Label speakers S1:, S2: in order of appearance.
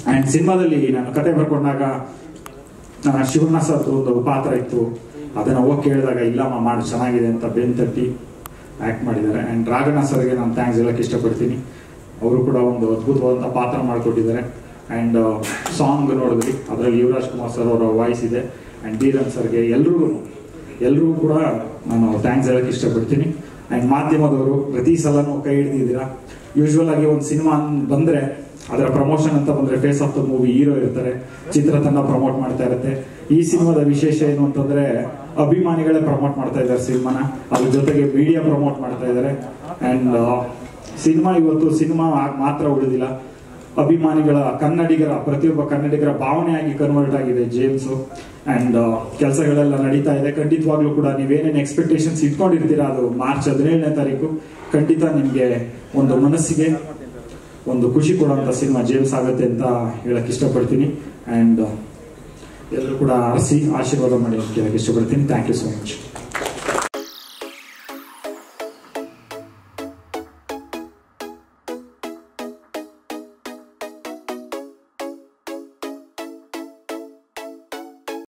S1: and ಸಿನಿಮಾದಲ್ಲಿ ನಾನು ಕತೆ ಬರ್ಕೊಂಡಾಗ ನನ್ನ ಶಿವಣ್ಣ ಸರ್ದು ಒಂದು ಪಾತ್ರ ಇತ್ತು ಅದನ್ನ ಹೋಗಿ ಕೇಳಿದಾಗ ಇಲ್ಲಮ್ಮ ಮಾಡಿ ಚೆನ್ನಾಗಿದೆ ಅಂತ ಬೆನ್ ತಟ್ಟಿ ಆ್ಯಕ್ಟ್ ಮಾಡಿದ್ದಾರೆ ಆ್ಯಂಡ್ ರಾಘಣ್ಣ ಸರ್ಗೆ ನಾನು ಥ್ಯಾಂಕ್ಸ್ ಹೇಳಕ್ಕೆ ಇಷ್ಟಪಡ್ತೀನಿ ಅವರು ಕೂಡ ಒಂದು ಅದ್ಭುತವಾದಂಥ ಪಾತ್ರ ಮಾಡಿಕೊಟ್ಟಿದ್ದಾರೆ ಆ್ಯಂಡ್ ಸಾಂಗ್ ನೋಡಿದ್ರಿ ಅದರಲ್ಲಿ ಯುವರಾಜ್ ಕುಮಾರ್ ಸರ್ ಅವರ ವಾಯ್ಸ್ ಇದೆ ಆ್ಯಂಡ್ ಬೀರನ್ ಸರ್ಗೆ ಎಲ್ರಿಗೂ ಎಲ್ರಿಗೂ ಕೂಡ ನಾನು ಥ್ಯಾಂಕ್ಸ್ ಹೇಳಕ್ಕೆ ಇಷ್ಟಪಡ್ತೀನಿ ಆ್ಯಂಡ್ ಮಾಧ್ಯಮದವರು ಪ್ರತಿ ಸಲನೂ ಕೈ ಹಿಡಿದಿದ್ದೀರಾ ಯೂಶ್ವಲ್ ಆಗಿ ಒಂದು ಸಿನಿಮಾ ಬಂದರೆ ಅದರ ಪ್ರಮೋಷನ್ ಅಂತ ಬಂದ್ರೆ face of the movie hero ಇರ್ತಾರೆ ಚಿತ್ರತಂಡ ಪ್ರಮೋಟ್ ಮಾಡ್ತಾ ಇರುತ್ತೆ ಈ ಸಿನಿಮಾದ ವಿಶೇಷ ಏನು ಅಂತಂದ್ರೆ ಅಭಿಮಾನಿಗಳೇ ಪ್ರಮೋಟ್ ಮಾಡ್ತಾ ಇದ್ದಾರೆ ಸಿನಿಮಾನ ಅದ್ರ ಜೊತೆಗೆ ಮೀಡಿಯಾ ಪ್ರಮೋಟ್ ಮಾಡ್ತಾ ಇದ್ದಾರೆ ಅಂಡ್ ಸಿನಿಮಾ ಇವತ್ತು ಸಿನಿಮಾ ಆಗ್ ಮಾತ್ರ ಉಳಿದಿಲ್ಲ ಅಭಿಮಾನಿಗಳ ಕನ್ನಡಿಗರ ಪ್ರತಿಯೊಬ್ಬ ಕನ್ನಡಿಗರ ಭಾವನೆಯಾಗಿ ಕನ್ವರ್ಟ್ ಆಗಿದೆ ಜೇಮ್ಸ್ ಅಂಡ್ ಕೆಲಸಗಳೆಲ್ಲ ನಡೀತಾ ಇದೆ ಖಂಡಿತವಾಗ್ಲೂ ಕೂಡ ನೀವೇನೇನು ಎಕ್ಸ್ಪೆಕ್ಟೇಷನ್ಸ್ ಇಟ್ಕೊಂಡಿರ್ತೀರಾ ಅದು ಮಾರ್ಚ್ ಹದಿನೇಳನೇ ತಾರೀಕು ಖಂಡಿತ ನಿಮಗೆ ಒಂದು ಮನಸ್ಸಿಗೆ ಒಂದು ಖುಷಿ ಕೊಡುವಂಥ ಸಿನಿಮಾ ಜೇಮ್ಸ್ ಆಗುತ್ತೆ ಅಂತ ಹೇಳಕ್ ಇಷ್ಟಪಡ್ತೀನಿ ಆ್ಯಂಡ್ ಎಲ್ಲರೂ ಕೂಡ ಆರಿಸಿ ಆಶೀರ್ವಾದ ಮಾಡಿ ಅಂತ ಕೇಳಕ್ಕೆ ಇಷ್ಟಪಡ್ತೀನಿ ಥ್ಯಾಂಕ್ ಯು ಸೊ ಮಚ್